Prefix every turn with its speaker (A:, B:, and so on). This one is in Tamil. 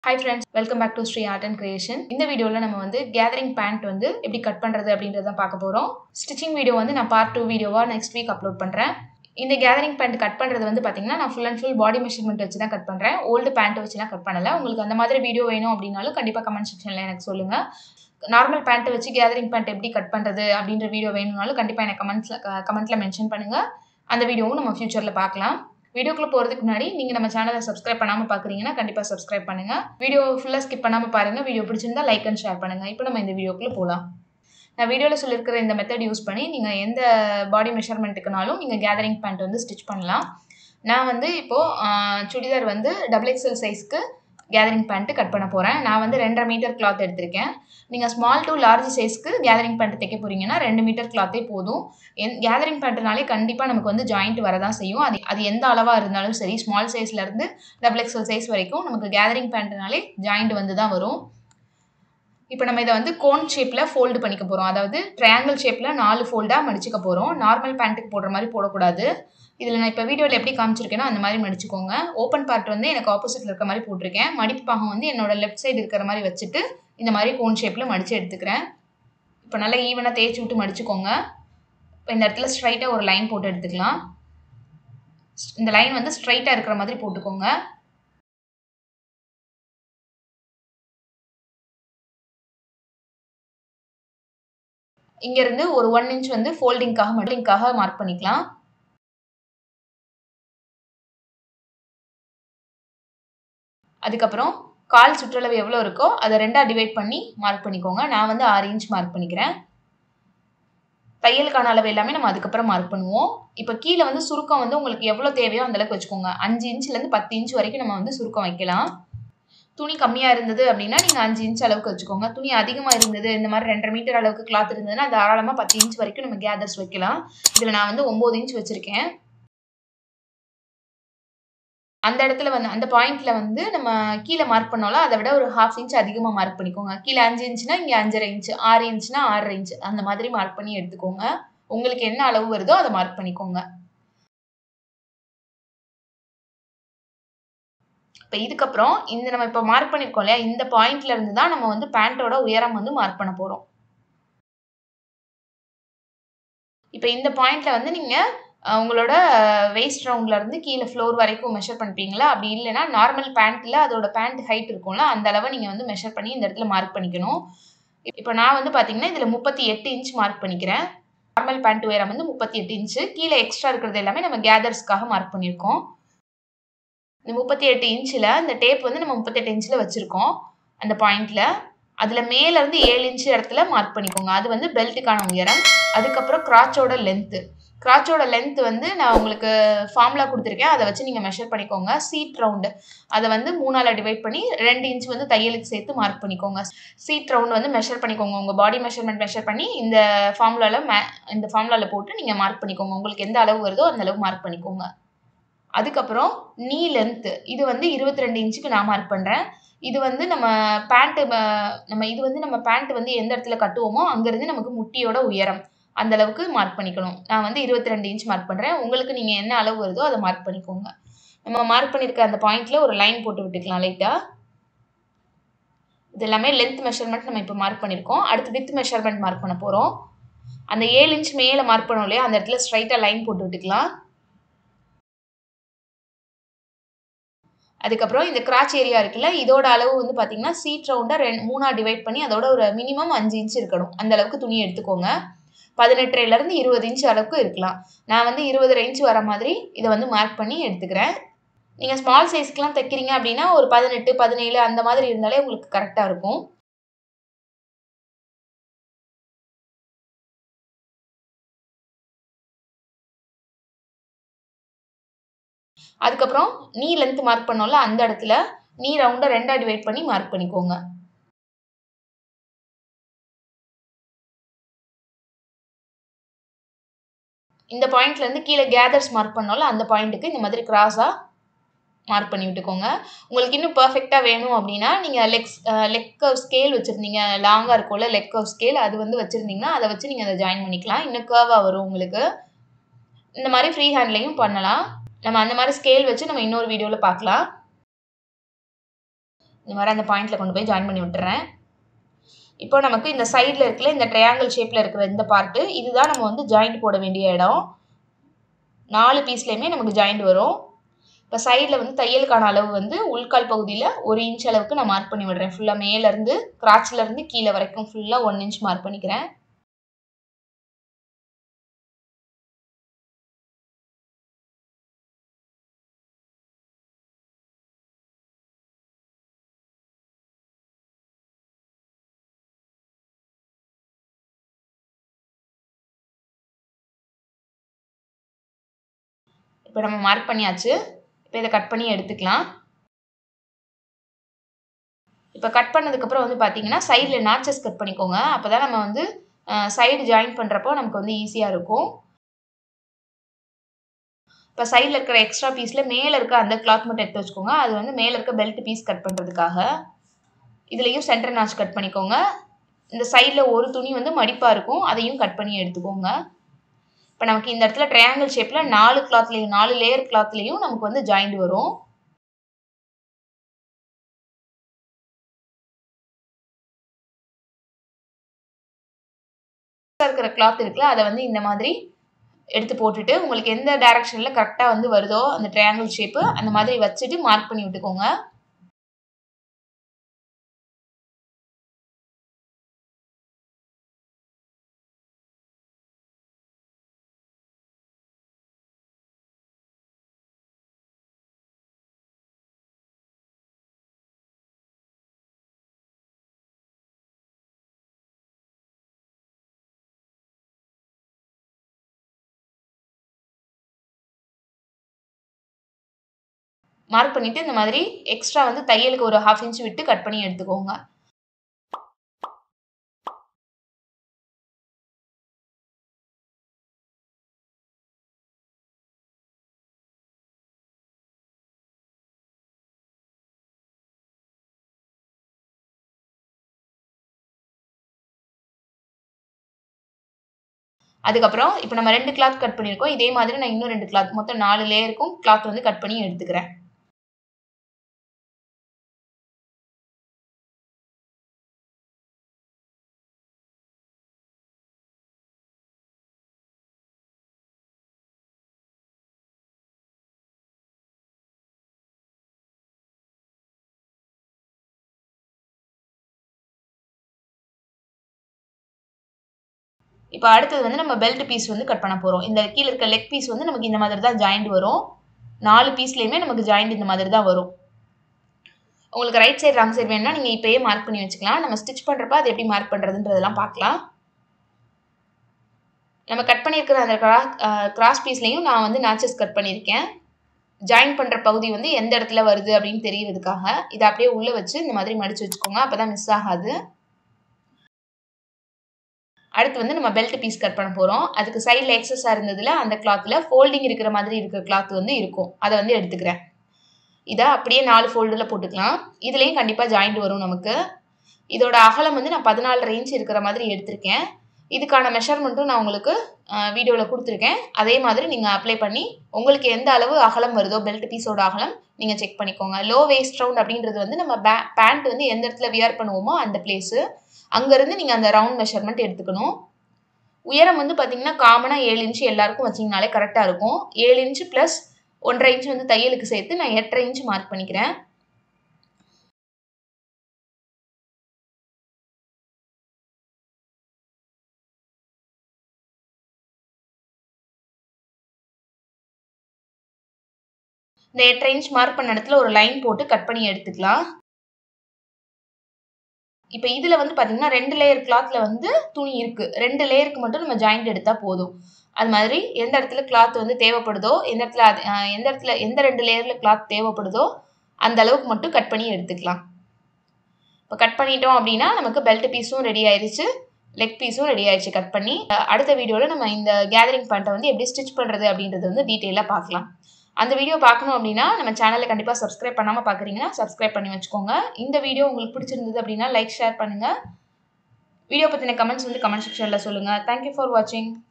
A: hi friends welcome back to Sri art and creation இந்த வீடியோவில் நம்ம வந்து கேதரிங் பேண்ட் வந்து எப்படி கட் பண்ணுறது அப்படின்றத பார்க்க போகிறோம் ஸ்டிச்சிங் வீடியோ வந்து நான் பார்ட் டூ வீடியோவாக நெக்ஸ்ட் வீக் அப்லோட் பண்ணுறேன் இந்த கேதரிங் பேண்ட் கட் பண்ணுறது வந்து பார்த்தீங்கன்னா நான் full and full body measurement வச்சு தான் கட் பண்ணுறேன் ஓல்டு பேண்ட் வச்சுலாம் கட் பண்ணலை உங்களுக்கு அந்த மாதிரி வீடியோ வேணும் அப்படின்னாலும் கண்டிப்பாக கமெண்ட் செக்ஷனில் எனக்கு சொல்லுங்கள் நார்மல் பேண்ட்டை வச்சு கேதரிங் பேண்ட் எப்படி கட் பண்ணுறது அப்படின்ற வீடியோ வேணும்னாலும் கண்டிப்பாக எனக்கு கமெண்ட்ஸில் கமெண்ட்டில் மென்ஷன் பண்ணுங்கள் அந்த வீடியோவும் நம்ம ஃப்யூச்சரில் பார்க்கலாம் வீடியோக்குள்ளே போகிறதுக்கு முன்னாடி நீங்கள் நம்ம சேனலை சப்ஸ்கிரைப் பண்ணாமல் பார்க்குறீங்கன்னா கண்டிப்பாக சப்ஸ்கிரைப் பண்ணுங்கள் வீடியோ ஃபுல்லாக ஸ்கிப் பண்ணாமல் பாருங்கள் வீடியோ பிடிச்சிருந்தா லைக் அண்ட் ஷேர் பண்ணுங்கள் இப்போ நம்ம இந்த வீடியோக்குள்ளே போகலாம் நான் வீடியோவில் சொல்லியிருக்கிற இந்த மெத்தட் யூஸ் பண்ணி நீங்கள் எந்த பாடி மெஷர்மெண்ட்டுக்குனாலும் நீங்கள் கேதரிங் பேண்ட் வந்து ஸ்டிச் பண்ணலாம் நான் வந்து இப்போது சுடிதார் வந்து டபுள் எக்ஸல் சைஸ்க்கு கேதரிங் பேண்ட்டு கட் பண்ண போகிறேன் நான் வந்து ரெண்டரை மீட்டர் கிளாத் எடுத்திருக்கேன் நீங்கள் ஸ்மால் டு லார்ஜ் சைஸ்க்கு கேதரிங் பேண்ட் தைக்க போகிறீங்கன்னா ரெண்டு மீட்டர் கிளாத்தே போதும் என் கேதரிங் பேண்ட்னாலே கண்டிப்பாக நமக்கு வந்து ஜாயிண்ட் வரதான் செய்யும் அது அது எந்த அளவாக இருந்தாலும் சரி ஸ்மால் சைஸ்லேருந்து டபுள் எக்ஸல் சைஸ் வரைக்கும் நமக்கு கேதரிங் பேண்ட்னாலே ஜாயிண்ட் வந்து தான் வரும் இப்போ நம்ம இதை வந்து கோன் ஷேப்பில் ஃபோல்டு பண்ணிக்க போகிறோம் அதாவது ட்ரையாங்கிள் ஷேப்பில் நாலு ஃபோல்டாக மடிச்சுக்க போகிறோம் நார்மல் பேண்ட்டுக்கு போடுற மாதிரி போடக்கூடாது இதில் நான் இப்போ வீடியோவில் எப்படி காமிச்சிருக்கேனோ அந்த மாதிரி மடிச்சுக்கோங்க ஓப்பன் பார்ட் வந்து எனக்கு ஆப்போசிட்டில் இருக்க மாதிரி போட்டிருக்கேன் மடிப்பு பாகம் வந்து என்னோட லெஃப்ட் சைடு இருக்கிற மாதிரி வச்சுட்டு இந்த மாதிரி கோன் ஷேப்பில் மடித்து எடுத்துக்கிறேன் இப்போ நல்லா ஈவனாக தேய்ச்சி விட்டு மடிச்சுக்கோங்க இப்போ இந்த இடத்துல ஸ்ட்ரைட்டாக ஒரு லைன் போட்டு எடுத்துக்கலாம் இந்த லைன் வந்து ஸ்ட்ரைட்டாக இருக்கிற மாதிரி போட்டுக்கோங்க இங்கேருந்து ஒரு ஒன் இன்ச் வந்து ஃபோல்டிங்காக மட்டிங்காக மார்க் பண்ணிக்கலாம் அதுக்கப்புறம் கால் சுற்றளவு எவ்வளோ இருக்கோ அதை ரெண்டாக டிவைட் பண்ணி மார்க் பண்ணிக்கோங்க நான் வந்து ஆறு இன்ச் மார்க் பண்ணிக்கிறேன் தையலுக்கான அளவு எல்லாமே நம்ம அதுக்கப்புறம் மார்க் பண்ணுவோம் இப்போ கீழே வந்து சுருக்கம் வந்து உங்களுக்கு எவ்வளோ தேவையோ அந்தளவுக்கு வச்சுக்கோங்க அஞ்சு இன்ச்லேருந்து பத்து இன்ச் வரைக்கும் நம்ம வந்து சுருக்கம் வைக்கலாம் துணி கம்மியாக இருந்தது அப்படின்னா நீங்கள் அஞ்சு இன்ச் அளவுக்கு வச்சுக்கோங்க துணி அதிகமாக இருந்தது இந்த மாதிரி ரெண்டரை மீட்டர் அளவுக்கு கிளாத் இருந்ததுன்னா தாராளமாக பத்து இன்ச் வரைக்கும் நம்ம கேதர்ஸ் வைக்கலாம் இதில் நான் வந்து ஒம்பது இன்ச் வச்சுருக்கேன் அந்த இடத்துல வந்து அந்த பாயிண்ட்ல வந்து நம்ம கீழே மார்க் பண்ணோம்ல அதை விட ஒரு ஹாஃப் இன்ச் அதிகமாக மார்க் பண்ணிக்கோங்க கீழே அஞ்சு இன்ச்சுனா இங்கே அஞ்சரை இன்ச் ஆறு இன்ச்னா ஆறரை இன்ச் அந்த மாதிரி மார்க் பண்ணி எடுத்துக்கோங்க உங்களுக்கு என்ன அளவு வருதோ அதை மார்க் பண்ணிக்கோங்க இப்போ இதுக்கப்புறம் இந்த நம்ம இப்போ மார்க் பண்ணியிருக்கோம் இல்லையா இந்த பாயிண்ட்ல இருந்து தான் நம்ம வந்து பேண்ட்டோட உயரம் வந்து மார்க் பண்ண போகிறோம் இப்போ இந்த பாயிண்ட்ல வந்து நீங்கள் உங்களோட வேஸ்ட் ரவுண்ட்லேருந்து கீழே ஃப்ளோர் வரைக்கும் மெஷர் பண்ணிப்பீங்களா அப்படி இல்லைனா நார்மல் பேண்ட்டில் அதோட பேண்ட் ஹைட் இருக்கும்ல அந்த அளவை நீங்கள் வந்து மெஷர் பண்ணி இந்த இடத்துல மார்க் பண்ணிக்கணும் இப்போ நான் வந்து பார்த்தீங்கன்னா இதில் முப்பத்தி எட்டு இன்ச் மார்க் பண்ணிக்கிறேன் நார்மல் பேண்ட் உயரம் வந்து முப்பத்தி எட்டு இன்ச்சு கீழே எக்ஸ்ட்ரா இருக்கிறது எல்லாமே நம்ம கேதர்ஸ்க்காக மார்க் பண்ணியிருக்கோம் இந்த முப்பத்தி எட்டு இன்ச்சில் இந்த டேப் வந்து நம்ம முப்பத்தெட்டு இன்ச்சில் வச்சுருக்கோம் அந்த பாயிண்டில் அதில் மேலேருந்து ஏழு இன்ச்சு இடத்துல மார்க் பண்ணிக்கோங்க அது வந்து பெல்ட்டுக்கான உயரம் அதுக்கப்புறம் கிராச்சோட லென்த்து கிராச்சோட லென்த் வந்து நான் உங்களுக்கு ஃபார்முலா கொடுத்துருக்கேன் அதை வச்சு நீங்கள் மெஷர் பண்ணிக்கோங்க சீட் ரவுண்டு அதை வந்து மூணால் டிவைட் பண்ணி ரெண்டு இன்ச் வந்து தையலுக்கு சேர்த்து மார்க் பண்ணிக்கோங்க சீட் ரவுண்டு வந்து மெஷர் பண்ணிக்கோங்க உங்கள் பாடி மெஷர்மெண்ட் மெஷர் பண்ணி இந்த ஃபார்முலாவில் மே இந்த ஃபார்முலாவில் போட்டு நீங்கள் மார்க் பண்ணிக்கோங்க உங்களுக்கு எந்த அளவு வருதோ அந்த அளவு மார்க் பண்ணிக்கோங்க அதுக்கப்புறம் நீ லென்த்து இது வந்து இருபத்தி ரெண்டு இன்ச்சுக்கு நான் மார்க் பண்ணுறேன் இது வந்து நம்ம பேண்ட்டு நம்ம இது வந்து நம்ம பேண்ட் வந்து எந்த இடத்துல கட்டுவோமோ அங்கேருந்து நமக்கு முட்டியோட உயரம் அந்த அளவுக்கு மார்க் பண்ணிக்கணும் நான் வந்து இருபத்தி ரெண்டு இன்ச் மார்க் பண்ணுறேன் உங்களுக்கு நீங்கள் என்ன அளவு வருதோ அதை மார்க் பண்ணிக்கோங்க நம்ம மார்க் பண்ணியிருக்க அந்த பாயிண்டில் ஒரு லைன் போட்டு விட்டுக்கலாம் லைட்டாக இது எல்லாமே லென்த் மெஷர்மெண்ட் நம்ம இப்போ மார்க் பண்ணியிருக்கோம் அடுத்து வித் மெஷர்மெண்ட் மார்க் பண்ண போகிறோம் அந்த ஏழு இன்ச் மேலே மார்க் பண்ணோம் இல்லையா அந்த இடத்துல ஸ்ட்ரைட்டாக லைன் போட்டு விட்டுக்கலாம் அதுக்கப்புறம் இந்த கிராச் ஏரியா இருக்குல்ல இதோட அளவு வந்து பார்த்தீங்கன்னா சீட் ரவுண்டாக ரெண்டு மூணாக டிவைட் பண்ணி அதோட ஒரு மினிமம் அஞ்சு இன்ச் இருக்கணும் அந்த அளவுக்கு துணி எடுத்துக்கோங்க பதினெட்டுலேருந்து இருபது இன்ச் அளவுக்கு இருக்கலாம் நான் வந்து இருபது இன்ச் வர மாதிரி இதை வந்து மார்க் பண்ணி எடுத்துக்கிறேன் நீங்கள் ஸ்மால் சைஸ்க்கெலாம் தைக்கிறீங்க அப்படின்னா ஒரு பதினெட்டு பதினேழு அந்த மாதிரி இருந்தாலே உங்களுக்கு கரெக்டாக இருக்கும் அதுக்கப்புறம் நீ லென்த் மார்க் பண்ணோம்ல அந்த இடத்துல நீ ரவுண்டை ரெண்டாக டிவைட் பண்ணி மார்க் பண்ணிக்கோங்க இந்த பாயிண்ட்லேருந்து கீழே கேதர்ஸ் மார்க் பண்ணோம்ல அந்த பாயிண்ட்டுக்கு இந்த மாதிரி கிராஸாக மார்க் பண்ணி விட்டுக்கோங்க உங்களுக்கு இன்னும் பர்ஃபெக்டாக வேணும் அப்படின்னா நீங்கள் லெக்ஸ் லெக் கர்வ் ஸ்கேல் வச்சுருந்தீங்க லாங்காக இருக்கும்ல லெக் கர்வ் ஸ்கேல் அது வந்து வச்சுருந்தீங்கன்னா அதை வச்சு நீங்கள் அதை ஜாயின் பண்ணிக்கலாம் இன்னும் கர்வாக வரும் உங்களுக்கு இந்த மாதிரி ஃப்ரீ ஹேண்ட்லேயும் பண்ணலாம் நம்ம அந்த மாதிரி ஸ்கேல் வச்சு நம்ம இன்னொரு வீடியோவில் பார்க்கலாம் இந்த மாதிரி அந்த பாயிண்டில் கொண்டு போய் ஜாயின் பண்ணி விட்டுறேன் இப்போ நமக்கு இந்த சைடில் இருக்கிற இந்த ட்ரையாங்கிள் ஷேப்பில் இருக்கிற இந்த பார்ட்டு இதுதான் நம்ம வந்து ஜாயிண்ட் போட வேண்டிய இடம் நாலு பீஸ்லேயுமே நமக்கு ஜாயிண்ட் வரும் இப்போ சைடில் வந்து தையலுக்கான அளவு வந்து உள்கால் பகுதியில் ஒரு இன்ச் அளவுக்கு நான் மார்க் பண்ணி விடுறேன் ஃபுல்லாக மேலேருந்து கிராச்சிலேருந்து கீழே வரைக்கும் ஃபுல்லாக ஒன் இன்ச் மார்க் பண்ணிக்கிறேன் இப்போ நம்ம மார்க் பண்ணியாச்சு இப்போ இதை கட் பண்ணி எடுத்துக்கலாம் இப்போ கட் பண்ணதுக்கப்புறம் வந்து பார்த்தீங்கன்னா சைடில் நாச்சஸ் கட் பண்ணிக்கோங்க அப்போ தான் நம்ம வந்து சைடு ஜாயின் பண்ணுறப்போ நமக்கு வந்து ஈஸியாக இருக்கும் இப்போ சைடில் இருக்கிற எக்ஸ்ட்ரா பீஸில் மேலே இருக்க அந்த கிளாத் மட்டும் எடுத்து வச்சுக்கோங்க அது வந்து மேலே இருக்க பெல்ட் பீஸ் கட் பண்ணுறதுக்காக இதுலேயும் சென்டர் நாச் கட் பண்ணிக்கோங்க இந்த சைடில் ஒரு துணி வந்து மடிப்பாக இருக்கும் அதையும் கட் பண்ணி எடுத்துக்கோங்க இப்போ நமக்கு இந்த இடத்துல ட்ரையாங்கிள் ஷேப்பில் நாலு கிளாத்லேயும் நாலு லேயர் கிளாத்லேயும் நமக்கு வந்து ஜாயிண்ட் வரும் இருக்கிற கிளாத் இருக்குல்ல அதை வந்து இந்த மாதிரி எடுத்து போட்டுட்டு உங்களுக்கு எந்த டைரக்ஷனில் கரெக்டாக வந்து வருதோ அந்த ட்ரையாங்கிள் ஷேப்பு அந்த மாதிரி வச்சுட்டு மார்க் பண்ணி விட்டுக்கோங்க மார்க் பண்ணிவிட்டு இந்த மாதிரி எக்ஸ்ட்ரா வந்து தையலுக்கு ஒரு ஹாஃப் இன்ச் விட்டு கட் பண்ணி எடுத்துக்கோங்க அதுக்கப்புறம் இப்போ நம்ம ரெண்டு கிளாத் கட் பண்ணியிருக்கோம் இதே மாதிரி நான் இன்னும் ரெண்டு கிளாத் மொத்தம் நாலு லேயருக்கும் கிளாத் வந்து கட் பண்ணி எடுத்துக்கிறேன் இப்போ அடுத்தது வந்து நம்ம பெல்ட் பீஸ் வந்து கட் பண்ண போகிறோம் இந்த கீழே இருக்க லெக் பீஸ் வந்து நமக்கு இந்த மாதிரி தான் ஜாயிண்ட் வரும் நாலு பீஸ்லேயுமே நமக்கு ஜாயிண்ட் இந்த மாதிரி தான் வரும் உங்களுக்கு ரைட் சைடு ராங் சைடு வேணும்னா நீங்கள் இப்போயே மார்க் பண்ணி வச்சுக்கலாம் நம்ம ஸ்டிச் பண்ணுறப்ப அது எப்படி மார்க் பண்ணுறதுன்றதெல்லாம் பார்க்கலாம் நம்ம கட் பண்ணியிருக்கிற அந்த கிராஸ் பீஸ்லேயும் நான் வந்து நாச்சஸ் கட் பண்ணியிருக்கேன் ஜாயின் பண்ணுற பகுதி வந்து எந்த இடத்துல வருது அப்படின்னு தெரியறதுக்காக இதை அப்படியே உள்ளே வச்சு இந்த மாதிரி மடித்து வச்சுக்கோங்க அப்போ தான் மிஸ் ஆகாது அடுத்து வந்து நம்ம பெல்ட் பீஸ் கட் பண்ண போகிறோம் அதுக்கு சைடில் எக்ஸஸாக இருந்ததில் அந்த கிளாத்தில் ஃபோல்டிங் இருக்கிற மாதிரி இருக்கிற கிளாத் வந்து இருக்கும் அதை வந்து எடுத்துக்கிறேன் இதை அப்படியே நாலு ஃபோல்டில் போட்டுக்கலாம் இதுலேயும் கண்டிப்பாக ஜாயிண்ட் வரும் நமக்கு இதோட அகலம் வந்து நான் பதினாலு ரேஞ்ச் இருக்கிற மாதிரி எடுத்திருக்கேன் இதுக்கான மெஷர்மெண்ட்டும் நான் உங்களுக்கு வீடியோவில் கொடுத்துருக்கேன் அதே மாதிரி நீங்கள் அப்ளை பண்ணி உங்களுக்கு எந்த அளவு அகலம் வருதோ பெல்ட் பீஸோட அகலம் நீங்கள் செக் பண்ணிக்கோங்க லோ வேஸ்ட் ரவுண்ட் அப்படின்றது வந்து நம்ம பே பேண்ட் வந்து எந்த இடத்துல வியர் பண்ணுவோமோ அந்த பிளேஸு அங்கேருந்து நீங்கள் அந்த ரவுண்ட் மெஷர்மெண்ட் எடுத்துக்கணும் உயரம் வந்து பார்த்தீங்கன்னா காமனாக ஏழு இன்ச்சு எல்லாருக்கும் வச்சிங்கனாலே கரெக்டாக இருக்கும் ஏழு இன்ச்சு ப்ளஸ் ஒன்றரை இன்ச் வந்து தையலுக்கு சேர்த்து நான் எட்டரை இன்ச் மார்க் பண்ணிக்கிறேன் இந்த எட்டரை இன்ச் மார்க் பண்ண இடத்துல ஒரு லைன் போட்டு கட் பண்ணி எடுத்துக்கலாம் இப்போ இதில் வந்து பார்த்தீங்கன்னா ரெண்டு லேயர் கிளாத்தில் வந்து துணி இருக்குது ரெண்டு லேயருக்கு மட்டும் நம்ம ஜாயிண்ட் எடுத்தால் போதும் அது மாதிரி எந்த இடத்துல கிளாத் வந்து தேவைப்படுதோ எந்த இடத்துல அது எந்த இடத்துல எந்த ரெண்டு லேயரில் கிளாத் தேவைப்படுதோ அந்த அளவுக்கு மட்டும் கட் பண்ணி எடுத்துக்கலாம் இப்போ கட் பண்ணிட்டோம் அப்படின்னா நமக்கு பெல்ட் பீஸும் ரெடி ஆயிடுச்சு லெக் பீஸும் ரெடி ஆயிடுச்சு கட் பண்ணி அடுத்த வீடியோவில் நம்ம இந்த கேதரிங் பேண்ட்டை வந்து எப்படி ஸ்டிச் பண்ணுறது அப்படின்றது வந்து டீட்டெயிலாக பார்க்கலாம் அந்த வீடியோ பார்க்கணும் அப்படின்னா நம்ம சேனலை கண்டிப்பாக சப்ஸ்கிரைப் பண்ணாமல் பார்க்குறீங்கன்னா சப்ஸ்கிரைப் பண்ணி வச்சுக்கோங்க இந்த வீடியோ உங்களுக்கு பிடிச்சிருந்தது அப்படின்னா லைக் ஷேர் பண்ணுங்கள் வீடியோ பற்றின கமெண்ட்ஸ் வந்து கமெண்ட் செக்ஷனில் சொல்லுங்கள் தேங்க்யூ ஃபார் வாட்சிங்